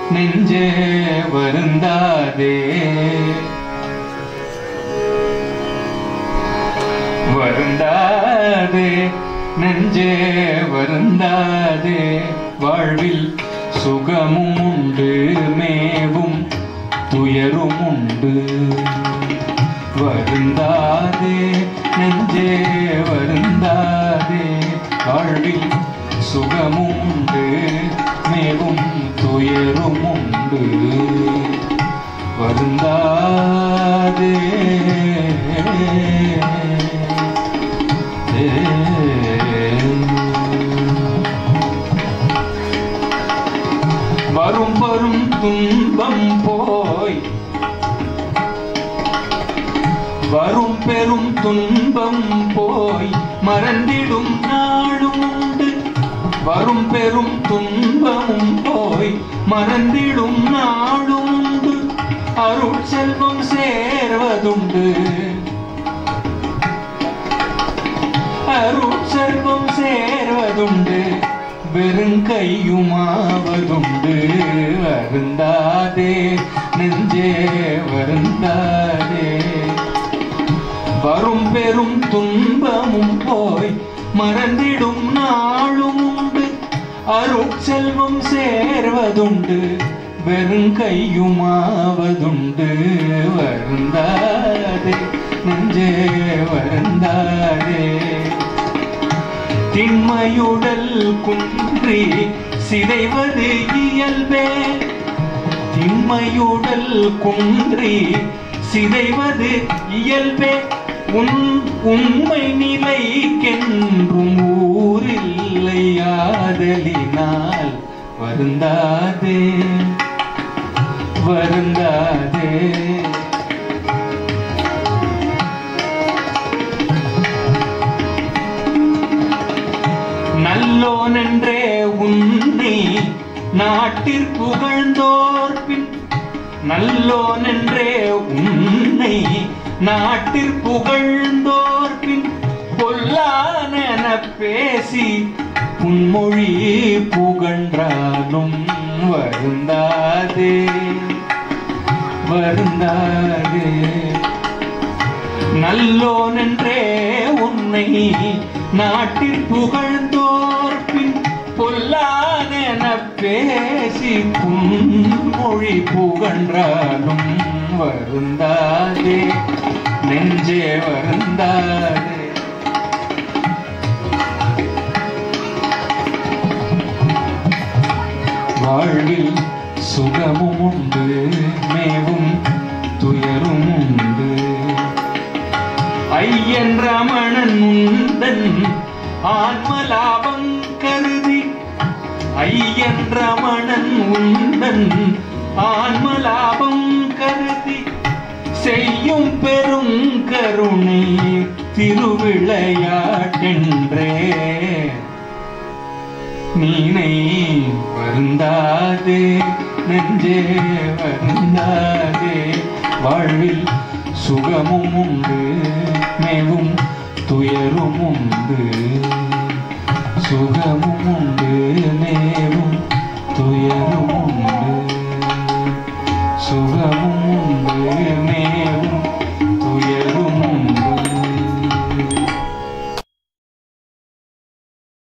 நெஞ்சே வருந்தாதே வருந்தாதே நெஞ்சே வருந்தாதே வாழ்வில் சுகமும் உண்டு மேவும் துயரும் உண்டு வருந்தாதே நெஞ்சே வருந்தாதே வாழ்வில் சுகமும் உண்டு மேவும் துயரும் உண்டு வருந்தாதே வரும் வரும் துன்பம் போய் வரும் பெரும் துன்பம் போய் மறந்திடும் நாளும் உண்டு வரும் பெரும் துன்பமும் போய் மறந்திடும் நாளும் உண்டு அருள் செல்வம் சேர்வதுண்டு அருள் செல்வம் சேர்வதுண்டு வெறுங்கையுமாவதுண்டு வருந்தாதே நெஞ்சே வருந்தாதே வரும் பெரும் துன்பமும் போய் மறந்திடும் நாளும் உண்டு அருள் செல்வம் சேர்வதுண்டு வெறுங்கையுமாவதுண்டு வருந்தாதே நெஞ்சே வருந்தாதே திண்மையுடல் குன்றி சிதைவது இயல்பே திண்மையுடல் குன்றி சிதைவது இயல்பே உன் உண்மை நிலைக்கென்றும் ஊரில்லையாதலினால் வருந்தாதே வருந்தாதே நல்லோனென்றே உன்னை நாட்டிற் புகழ்ந்தோர் பின் நல்லோனென்றே உன்னை நாட்டிற் புகழ்ந்தோர் பின் பொல்லானென பேசி புன்மொழி புகன்றாலும் வருந்தாதே வருந்தாதே நல்லோனென்றே உன்னை நாட்டில் புகழ்ந்தோர் பின் பொல்லானென பேசி புன்மொழி புகன்றாலும் வருந்தாதே நெஞ்சே வருந்தாதே வாழ்வில் சுகமும் உண்டு மேவும் துயரும் உண்டு ஐயன் ரமணன் உந்தன் ஆன்மலாபம் கருதி ஐயன் ரமணன் உந்தன் ஆன்மலாபம் கருதி செய்யும் பெரும் கருணை திருவிளையாட்டென்றே நீனை வருந்தாதே நெஞ்சே வருந்தாதே வாழ்வில் சுகமும் உண்டு மேவும் துயரும் உண்டு சுகமும் உண்டு மேவும் துயரும் உண்டு